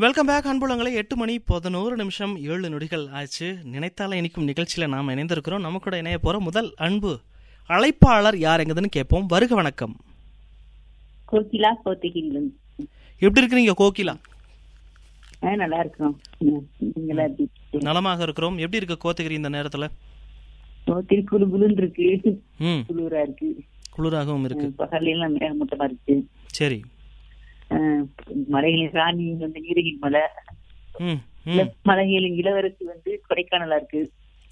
welcome back அன்புலங்களை எட்டு மணி பதினோரு நிமிஷம் ஏழு நொடிகள் ஆச்சு நினைத்தால இனிக்கும் நிகழ்ச்சியில் நாம் இணைந்திருக்கிறோம் நம்ம கூட இணைய போகிற முதல் அன்பு அழைப்பாளர் யார் எங்குதுன்னு கேட்போம் வருக வணக்கம் கோகிலா கோத்தகிரில எப்படி இருக்கிறீங்க கோகிலா நல்லா இருக்கிறோம் நீங்களா எப்படி நலமாக இருக்கிறோம் எப்படி இருக்கு கோத்தகிரி இந்த நேரத்தில் கோத்திரி குளு குளுன்னு இருக்கு ம் குளிரா இருக்கு குளிராகவும் இருக்கு பகல்ல எல்லாம் மேகமூட்டமா இருக்கு சரி அஹ், மலைகளின் ராணி வந்து நீலகிரி மலை ம் இல்ல, ம் மலைகளின் இளவரசி வந்து கொடைக்கானலா இருக்கு